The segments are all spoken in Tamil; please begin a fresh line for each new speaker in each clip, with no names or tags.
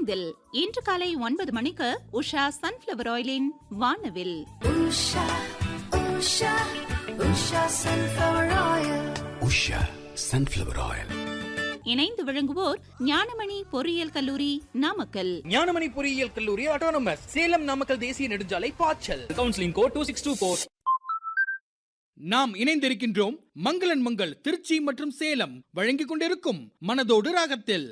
ஐந்தில் இன்று காலை ஒன்பது மணிக்கு உஷா சன்ஃபிளவர் ஆயிலின் வானவில்
Usha, Usha, Usha sunflower oil.
Usha sunflower oil
இணைந்து விளங்குவோர் ஞானமணி பொறியியல் கல்லூரி நாமக்கல்
ஞானமணி பொறியியல் கல்லூரி ஆட்டோனமஸ் சேலம் நாமக்கல் தேசிய நெடுஞ்சாலை பாய்ச்சல் counselling code two six two four நாம் இணைந்திருக்கின்றோம் மங்களன் மங்கள் திருச்சி மற்றும் சேலம் வழங்கிக் கொண்டிருக்கும் மனதோடு ராகத்தில்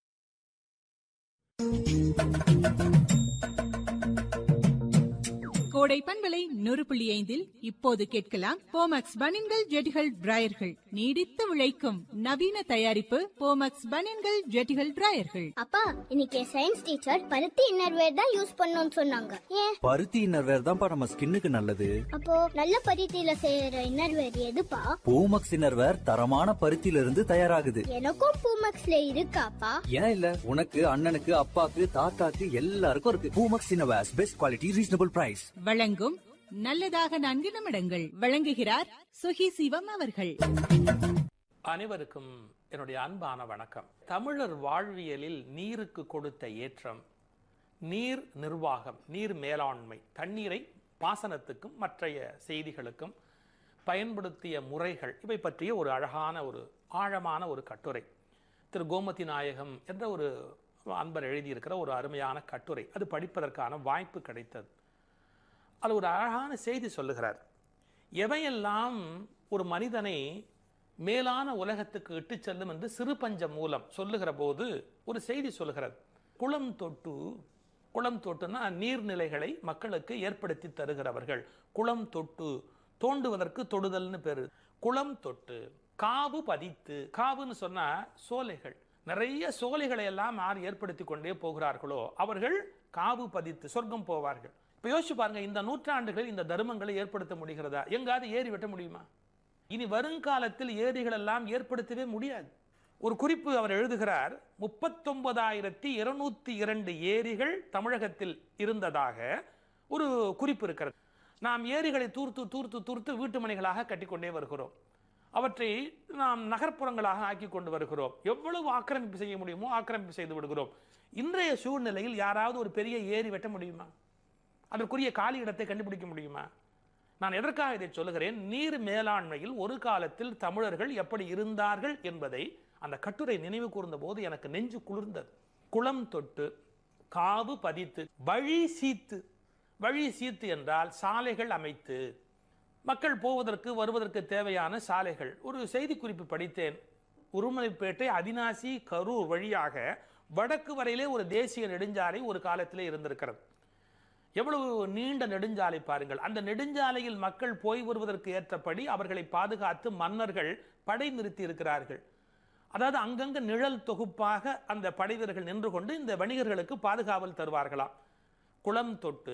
கோடை பண்பலை நூறு புள்ளி ஐந்தில் இப்போது கேட்கலாம் போமக்ஸ் பனின்கள் ஜெட்டிகள் டிராயர்கள் நீடித்து உழைக்கும் நவீன தயாரிப்பு போமக்ஸ் பனின்கள் ஜெட்டிகள் டிராயர்கள்
அப்பா இன்னைக்கு சயின்ஸ் டீச்சர் பருத்தி இன்னர்வேர் தான் யூஸ் பண்ணணும்னு சொன்னாங்க ஏன்
பருத்தி இன்னர்வேர் தான்ப்பா நம்ம ஸ்கின்னுக்கு நல்லது
அப்போ நல்ல பருத்தியில செய்யற இன்னர்வேர் எதுப்பா
பூமக்ஸ் இன்னர்வேர் தரமான பருத்தியில இருந்து தயாராகுது
எனக்கும் பூமக்ஸ்ல இருக்காப்பா
ஏன் இல்ல உனக்கு அண்ணனுக்கு அப்பாக்கு தாத்தாக்கு எல்லாருக்கும் இருக்கு Poomex innerwears best quality reasonable price
வழங்கும் நல்லதாக நான்கு நிமிடங்கள் வழங்குகிறார் சுகி சிவம் அவர்கள்
அனைவருக்கும் என்னுடைய அன்பான வணக்கம் தமிழர் வாழ்வியலில் நீருக்கு கொடுத்த ஏற்றம் நீர் நிர்வாகம் நீர் மேலாண்மை தண்ணீரை பாசனத்துக்கும் மற்றைய செய்திகளுக்கும் பயன்படுத்திய முறைகள் இவை பற்றிய ஒரு அழகான ஒரு ஆழமான ஒரு கட்டுரை திரு கோமதி நாயகம் என்ற ஒரு அன்பர் எழுதியிருக்கிற ஒரு அருமையான கட்டுரை அது படிப்பதற்கான வாய்ப்பு கிடைத்தது அது ஒரு அழகான செய்தி சொல்லுகிறார் எவையெல்லாம் ஒரு மனிதனை மேலான உலகத்துக்கு இட்டுச் செல்லும் என்று சிறு பஞ்சம் மூலம் சொல்லுகிற போது ஒரு செய்தி சொல்லுகிறது குளம் தொட்டு குளம் தொட்டுனா நீர்நிலைகளை மக்களுக்கு ஏற்படுத்தி தருகிறவர்கள் குளம் தொட்டு தோண்டுவதற்கு தொடுதல்னு பேரு குளம் தொட்டு காவு பதித்து காவுன்னு சொன்னா சோலைகள் நிறைய சோலைகளை எல்லாம் யார் ஏற்படுத்தி கொண்டே போகிறார்களோ அவர்கள் காவு பதித்து சொர்க்கம் போவார்கள் இப்ப யோசிச்சு பாருங்க இந்த நூற்றாண்டுகளில் இந்த தர்மங்களை ஏற்படுத்த முடிகிறதா எங்காவது ஏரி வெட்ட முடியுமா இனி வருங்காலத்தில் ஏரிகள் எல்லாம் ஏற்படுத்தவே முடியாது ஒரு குறிப்பு அவர் எழுதுகிறார் முப்பத்தொன்பதாயிரத்தி இருநூத்தி இரண்டு ஏரிகள் தமிழகத்தில் இருந்ததாக ஒரு குறிப்பு இருக்கிறது நாம் ஏரிகளை தூர்த்து தூர்த்து தூர்த்து வீட்டு மனைகளாக கட்டிக்கொண்டே வருகிறோம் அவற்றை நாம் நகர்ப்புறங்களாக ஆக்கி கொண்டு வருகிறோம் எவ்வளவு ஆக்கிரமிப்பு செய்ய முடியுமோ ஆக்கிரமிப்பு செய்து விடுகிறோம் இன்றைய சூழ்நிலையில் யாராவது ஒரு பெரிய ஏரி வெட்ட முடியுமா அதற்குரிய காலி இடத்தை கண்டுபிடிக்க முடியுமா நான் எதற்காக இதை சொல்லுகிறேன் நீர் மேலாண்மையில் ஒரு காலத்தில் தமிழர்கள் எப்படி இருந்தார்கள் என்பதை அந்த கட்டுரை நினைவு கூர்ந்த போது எனக்கு நெஞ்சு குளிர்ந்தது குளம் தொட்டு காவு பதித்து வழி சீத்து வழி சீத்து என்றால் சாலைகள் அமைத்து மக்கள் போவதற்கு வருவதற்கு தேவையான சாலைகள் ஒரு செய்திக்குறிப்பு படித்தேன் உருமலைப்பேட்டை அதினாசி கரூர் வழியாக வடக்கு வரையிலே ஒரு தேசிய நெடுஞ்சாலை ஒரு காலத்திலே இருந்திருக்கிறது எவ்வளவு நீண்ட நெடுஞ்சாலை பாருங்கள் அந்த நெடுஞ்சாலையில் மக்கள் போய் வருவதற்கு ஏற்றபடி அவர்களை பாதுகாத்து மன்னர்கள் படை நிறுத்தி இருக்கிறார்கள் அதாவது அங்கங்க நிழல் தொகுப்பாக அந்த படை வீரர்கள் நின்று கொண்டு இந்த வணிகர்களுக்கு பாதுகாவல் தருவார்களாம் குளம் தொட்டு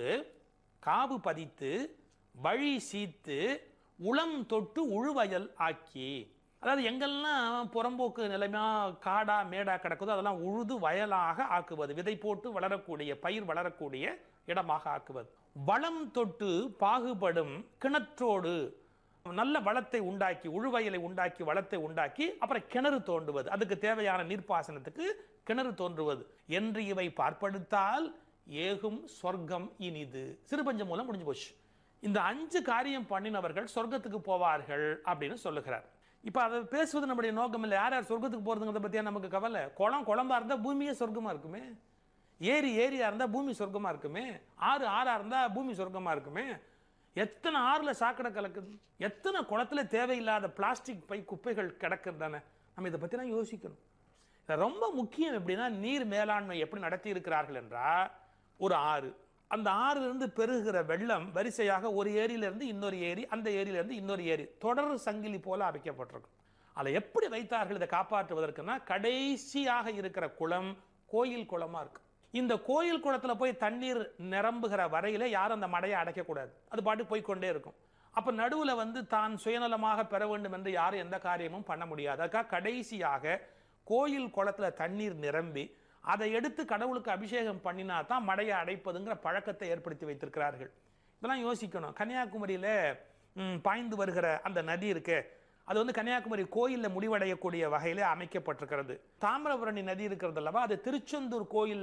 காவு பதித்து வழி சீத்து உளம் தொட்டு உழுவயல் ஆக்கி அதாவது எங்கெல்லாம் புறம்போக்கு நிலைமையா காடா மேடா கிடக்குதோ அதெல்லாம் உழுது வயலாக ஆக்குவது விதை போட்டு வளரக்கூடிய பயிர் வளரக்கூடிய இடமாக ஆக்குவது வளம் தொட்டு பாகுபடும் கிணற்றோடு நல்ல வளத்தை உண்டாக்கி உழுவயலை உண்டாக்கி வளத்தை உண்டாக்கி அப்புறம் கிணறு தோண்டுவது அதுக்கு தேவையான நீர்ப்பாசனத்துக்கு கிணறு தோன்றுவது என்று இவை பார்ப்படுத்தால் ஏகும் சொர்க்கம் இனிது சிறுபஞ்சம் மூலம் முடிஞ்சு போச்சு இந்த அஞ்சு காரியம் பண்ணினவர்கள் சொர்க்கத்துக்கு போவார்கள் அப்படின்னு சொல்லுகிறார் இப்ப அதை பேசுவது நம்முடைய நோக்கம் இல்லை யார் யார் சொர்க்கத்துக்கு போறதுங்கிறத பத்தியா நமக்கு கவலை குளம் குளம்பா இருந்தா பூமியே சொர்க்கமா இருக்குமே ஏரி ஏரியா இருந்தா பூமி சொர்க்கமா இருக்குமே ஆறு ஆறா இருந்தா பூமி சொர்க்கமா இருக்குமே எத்தனை ஆறுல சாக்கடை கலக்குது எத்தனை குளத்துல தேவையில்லாத பிளாஸ்டிக் பை குப்பைகள் கிடக்குதானே நம்ம இதை பத்திலாம் யோசிக்கணும் இது ரொம்ப முக்கியம் எப்படின்னா நீர் மேலாண்மை எப்படி நடத்தி இருக்கிறார்கள் என்றால் ஒரு ஆறு அந்த ஆறுல இருந்து பெருகிற வெள்ளம் வரிசையாக ஒரு ஏரியில இருந்து இன்னொரு ஏரி அந்த ஏரியில இருந்து இன்னொரு ஏரி தொடர் சங்கிலி போல அமைக்கப்பட்டிருக்கும் அதை எப்படி வைத்தார்கள் இதை காப்பாற்றுவதற்குன்னா கடைசியாக இருக்கிற குளம் கோயில் குளமா இருக்கு இந்த கோயில் குளத்துல போய் தண்ணீர் நிரம்புகிற வரையில யாரும் அந்த மடையை அடைக்கக்கூடாது அது பாட்டு போய்க்கொண்டே இருக்கும் அப்ப நடுவுல வந்து தான் சுயநலமாக பெற வேண்டும் என்று யாரும் எந்த காரியமும் பண்ண முடியாது அதுக்காக கடைசியாக கோயில் குளத்துல தண்ணீர் நிரம்பி அதை எடுத்து கடவுளுக்கு அபிஷேகம் பண்ணினா தான் மடையை அடைப்பதுங்கிற பழக்கத்தை ஏற்படுத்தி வைத்திருக்கிறார்கள் இதெல்லாம் யோசிக்கணும் கன்னியாகுமரியில ம், பாய்ந்து வருகிற அந்த நதி இருக்கே அது வந்து கன்னியாகுமரி கோயில்ல முடிவடையக்கூடிய வகையில அமைக்கப்பட்டிருக்கிறது தாமிரபரணி நதி இருக்கிறது அல்லவா அது திருச்செந்தூர் கோயில்